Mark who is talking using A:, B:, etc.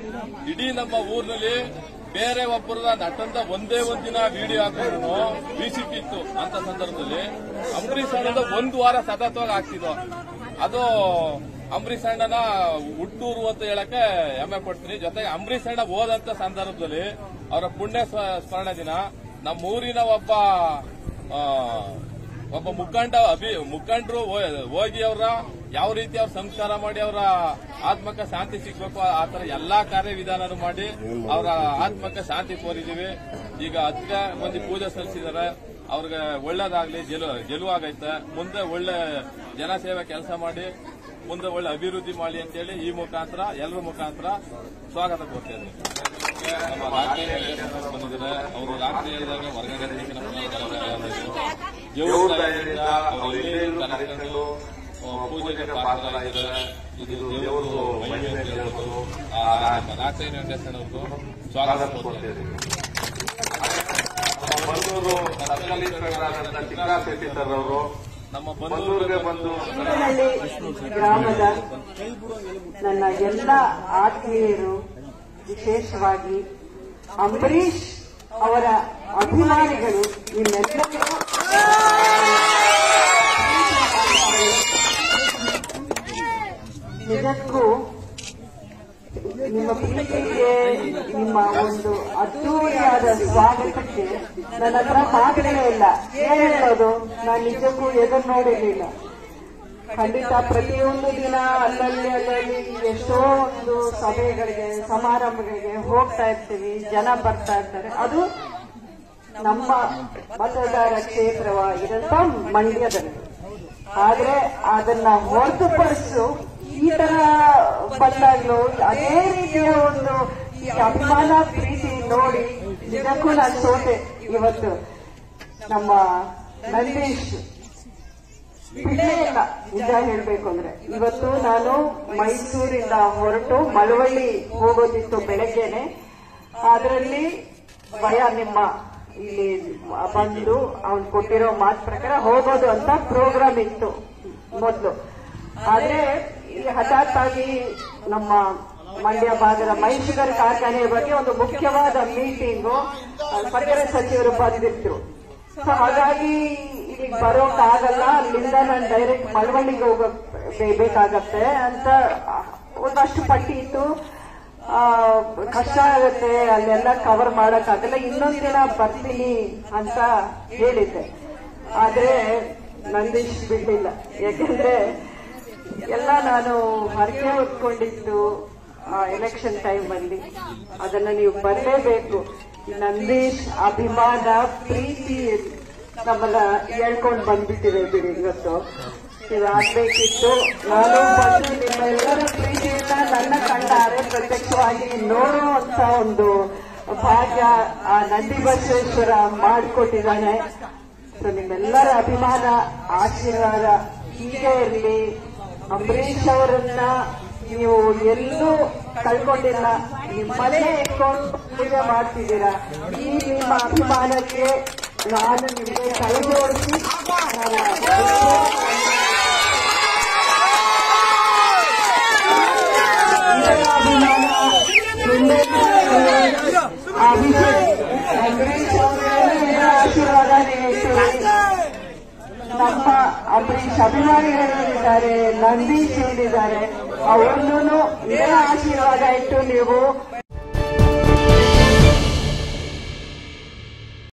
A: ಇಡೀ ನಮ್ಮ ಊರಿನಲ್ಲಿ ಬೇರೆ ಒಬ್ಬರದ ನಟಂದ ಒಂದೇ ಒಂದಿನ ವಿಡಿಯೋ ಹಾಕಿದ್ರು ಬಿಸಿಕಿತ್ತು ಅಂತ ಸಂದರ್ಭದಲ್ಲಿ ಅಂಬರೀಷ್ ಅಣ್ಣದ ಒಂದು ವಾರ ಸತತವಾಗಿ ಆಗ್ತಿದ್ವು ಅದು ಅಂಬರೀಷ್ ಅಣ್ಣನ ಹುಟ್ಟೂರು ಅಂತ ಹೇಳಕ್ಕೆ ಹೆಮ್ಮೆ ಪಡ್ತೀನಿ ಜೊತೆಗೆ ಅಂಬರೀಷ್ ಅಣ್ಣ ಹೋದಂತ ಸಂದರ್ಭದಲ್ಲಿ ಅವರ ಪುಣ್ಯ ಸ್ವ- ಸ್ಮರಣೆ ದಿನ ನಮ್ಮ ಊರಿನ ಒಬ್ಬ ಆ, ಒಬ್ಬ ಮುಖಂಡ ಅಭಿ ಮುಖಂಡರು ಹೋಗಿ ಅವರ ಯಾವ ರೀತಿ ಅವ್ರ ಸಂಸ್ಕಾರ ಮಾಡಿ ಅವರ ಆತ್ಮಕ್ಕೆ ಶಾಂತಿ ಸಿಗ್ಬೇಕು ಆ ತರ ಎಲ್ಲಾ ಕಾರ್ಯವಿಧಾನ ಮಾಡಿ ಅವರ ಆತ್ಮಕ್ಕೆ ಶಾಂತಿ ಕೋರಿದೀವಿ ಈಗ ಹತ್ತ ಮಂದಿ ಪೂಜೆ ಸಲ್ಲಿಸಿದ್ದಾರೆ ಅವ್ರಿಗೆ ಒಳ್ಳೇದಾಗ್ಲಿ ಗೆಲು ಗೆಲುವಾಗೈತೆ ಮುಂದೆ ಒಳ್ಳೆ ಜನಸೇವೆ ಕೆಲಸ ಮಾಡಿ ಮುಂದೆ ಒಳ್ಳೆ ಅಭಿವೃದ್ಧಿ ಮಾಡಿ ಅಂತೇಳಿ ಈ ಮುಖಾಂತರ ಎಲ್ಲರ ಮುಖಾಂತರ ಸ್ವಾಗತ ಕೋರ್ತೇನೆ ನಮ್ಮ ರಾತ್ರಿ ಬಂದಿದ್ದಾರೆ ಅವರು ರಾತ್ರಿ ಹೇಳಿದಾಗ ಹೊರಗಡೆ ಇರ್ಲಿಕ್ಕೆ ನಮ್ಮ ದೇವಸ್ಥಾನದಿಂದ ಅವರು ಎಲ್ಲೇ ಕರೆದುಕೊಂಡು ಆ, ಪೂಜೆಗೆ ಪಾತ್ರರಾಗಿದ್ದಾರೆ ಇದು ದೇವರು ಮಹಿಮೆ ಅಂತ ಹೇಳ್ಬೋದು ಆ, ನಮ್ಮ ರಾತ್ರಿ ವೆಂಕಟೇಶ್ವರವ್ರಿಗೂ ಸ್ವಾಗತ ಕೋರ್ತೇನೆ
B: ನಮ್ಮ Bandur circle inspector Chikka Shetty sir ಅವರು
A: ನಮ್ಮ
B: ಬಂದೂರಿಗೆ
A: ಬಂಧುಗಳು
B: ಬಂದು
C: ಊರಿನಲ್ಲಿ ಗ್ರಾಮದ ನನ್ನ ಎಲ್ಲ ಆತ್ಮೀಯರು ವಿಶೇಷವಾಗಿ ಅಂಬರೀಷ್ ಅವರ ಅಭಿಮಾನಿಗಳು ನಿಮ್ಮೆಲ್ಲರಿಗೂ ನಿಜಕ್ಕೂ ನಿಮ್ಮ ಪ್ರೀತಿಗೆ ನಿಮ್ಮ ಒಂದು ಅದ್ದೂರಿಯಾದ ಸ್ವಾಗತಕ್ಕೆ ನನ್ನ ಹತ್ರ ಮಾತುಗಳೇ ಇಲ್ಲ ಏನ್ ಹೇಳೋದು ನಾನು ನಿಜಕ್ಕೂ ಎದುರು ನೋಡಿರ್ಲಿಲ್ಲ ಖಂಡಿತ ಪ್ರತಿಯೊಂದು ದಿನ ಅಲ್ಲಲ್ಲಿ ಅಲ್ಲಲ್ಲಿ ಎಷ್ಟೋ ಒಂದು ಸಭೆಗಳಿಗೆ ಸಮಾರಂಭಗಳಿಗೆ ಹೋಗ್ತಾ ಇರ್ತೀವಿ ಜನ ಬರ್ತಾ ಇರ್ತಾರೆ ಅದು ನಮ್ಮ ಮತದಾರ ಕ್ಷೇತ್ರವಾಗಿರಂತ ಮಂಡ್ಯದಲ್ಲಿ ಆದ್ರೆ ಅದನ್ನ ಹೊರತುಪಡಿಸು ಈ ತರ ಬಂದಾಗ್ಲೂ ಅದೇ ರೀತಿಯ ಒಂದು ಈ ಅಭಿಮಾನ ಪ್ರೀತಿ ನೋಡಿ ನಿಜಕ್ಕೂ ನಾನು ಸೋತೆ ಇವತ್ತು ನಮ್ಮ ನಂದೀಶ್ ಬಿಡೇ ಇಲ್ಲ ನಿಜ ಹೇಳ್ಬೇಕು ಅಂದ್ರೆ ಇವತ್ತು ನಾನು ಮೈಸೂರಿಂದ ಹೊರಟು ಮಳವಳ್ಳಿ ಹೋಗೋದಿತ್ತು ಬೆಳಗ್ಗೆನೆ ಅದರಲ್ಲಿ ಭಯ ನಿಮ್ಮ ಇಲ್ಲಿ ಬಂದು ಅವ್ನು ಕೊಟ್ಟಿರೋ ಮಾತು ಪ್ರಕಾರ ಹೋಗೋದು ಅಂತ ಪ್ರೋಗ್ರಾಮ್ ಇತ್ತು ಮೊದಲು ಆದ್ರೆ ಈ ಹಠಾತ್ ಆಗಿ ನಮ್ಮ ಮಂಡ್ಯ ಭಾಗದ ಮೈಸೂರು ಕಾರ್ಖಾನೆಯ ಬಗ್ಗೆ ಒಂದು ಮುಖ್ಯವಾದ ಮೀಟಿಂಗು ಪರಿಸರ ಸಚಿವರು ಬಂದಿದ್ರು ಸೊ ಹಾಗಾಗಿ ಇಲ್ಲಿಗೆ ಬರೋಕ್ ಆಗಲ್ಲ ಅಲ್ಲಿಂದ ನಾನು ಡೈರೆಕ್ಟ್ ಮಳವಳ್ಳಿಗೆ ಹೋಗಬೇಕಾಗತ್ತೆ ಅಂತ ಒಂದಷ್ಟು ಪಟ್ಟಿ ಇತ್ತು ಆ, ಕಷ್ಟ ಆಗುತ್ತೆ ಅಲ್ಲೆಲ್ಲ ಕವರ್ ಮಾಡಕ್ಕಾಗಲ್ಲ ಇನ್ನೊಂದ್ ದಿನ ಬರ್ತೀನಿ ಅಂತ ಹೇಳಿದ್ದೆ ಆದ್ರೆ ನಂದೀಶ್ ಬಿಡ್ಲಿಲ್ಲ ಯಾಕಂದ್ರೆ ಎಲ್ಲ ನಾನು ಹರಕೆ ಹೊತ್ಕೊಂಡಿದ್ದು ಎಲೆಕ್ಷನ್ ಟೈಮ್ ಅಲ್ಲಿ ಅದನ್ನ ನೀವು ಬರಲೇಬೇಕು ನಂದೀಶ್ ಅಭಿಮಾನ ಪ್ರೀತಿ ನಮ್ಮನ್ನ ಹೇಳ್ಕೊಂಡು ಬಂದ್ಬಿಟ್ಟಿದೆ ಬಿಡಿ ಇವತ್ತು ಇದಾಗ್ಬೇಕಿತ್ತು ನಾನು ಬಂದು ನಿಮ್ಮೆಲ್ಲರ ಪ್ರೀತಿಯಿಂದ ನನ್ನ ಕಣ್ಣಾರೆ ಪ್ರತ್ಯಕ್ಷವಾಗಿ ನೋಡುವಂತ ಒಂದು ಭಾಗ್ಯ ಆ ನಂದಿ ಬಸವೇಶ್ವರ ಮಾಡಿಕೊಟ್ಟಿದ್ದಾನೆ ಸೊ ನಿಮ್ಮೆಲ್ಲರ ಅಭಿಮಾನ ಆಶೀರ್ವಾದ ಹೀಗೆ ಇರಲಿ ಅಂಬರೀಷ್ ಅವರನ್ನ ನೀವು ಎಲ್ಲೂ ಕಳ್ಕೊಂಡಿಲ್ಲ ನಿಮ್ಮಲ್ಲೇ ಇಟ್ಕೊಂಡು ಪೂಜೆ ಮಾಡ್ತಿದ್ದೀರಾ ಈ ನಿಮ್ಮ ಅಭಿಮಾನಕ್ಕೆ ನಾನು ನಿಮಗೆ ಕೈ ಜೋಡಿಸಿ ಇದರ ಅಭಿಮಾನ ನಿಮ್ಮೆಲ್ಲರ ಅಭಿಷೇಕ್ ಅಂಬರೀಷ್ ಅವರ ಆಶೀರ್ವಾದ ನೀಡುತ್ತೀರಿ ನಮ್ಮ ಅಂಬರೀಷ್ ಅಭಿಮಾನಿಗಳಿದ್ದಾರೆ ನಂದೀಶ್ ಹೇಳಿದ್ದಾರೆ ಅವ್ರನ್ನೂ ಇದೇ ಆಶೀರ್ವಾದ ಇಟ್ಟು ನೀವು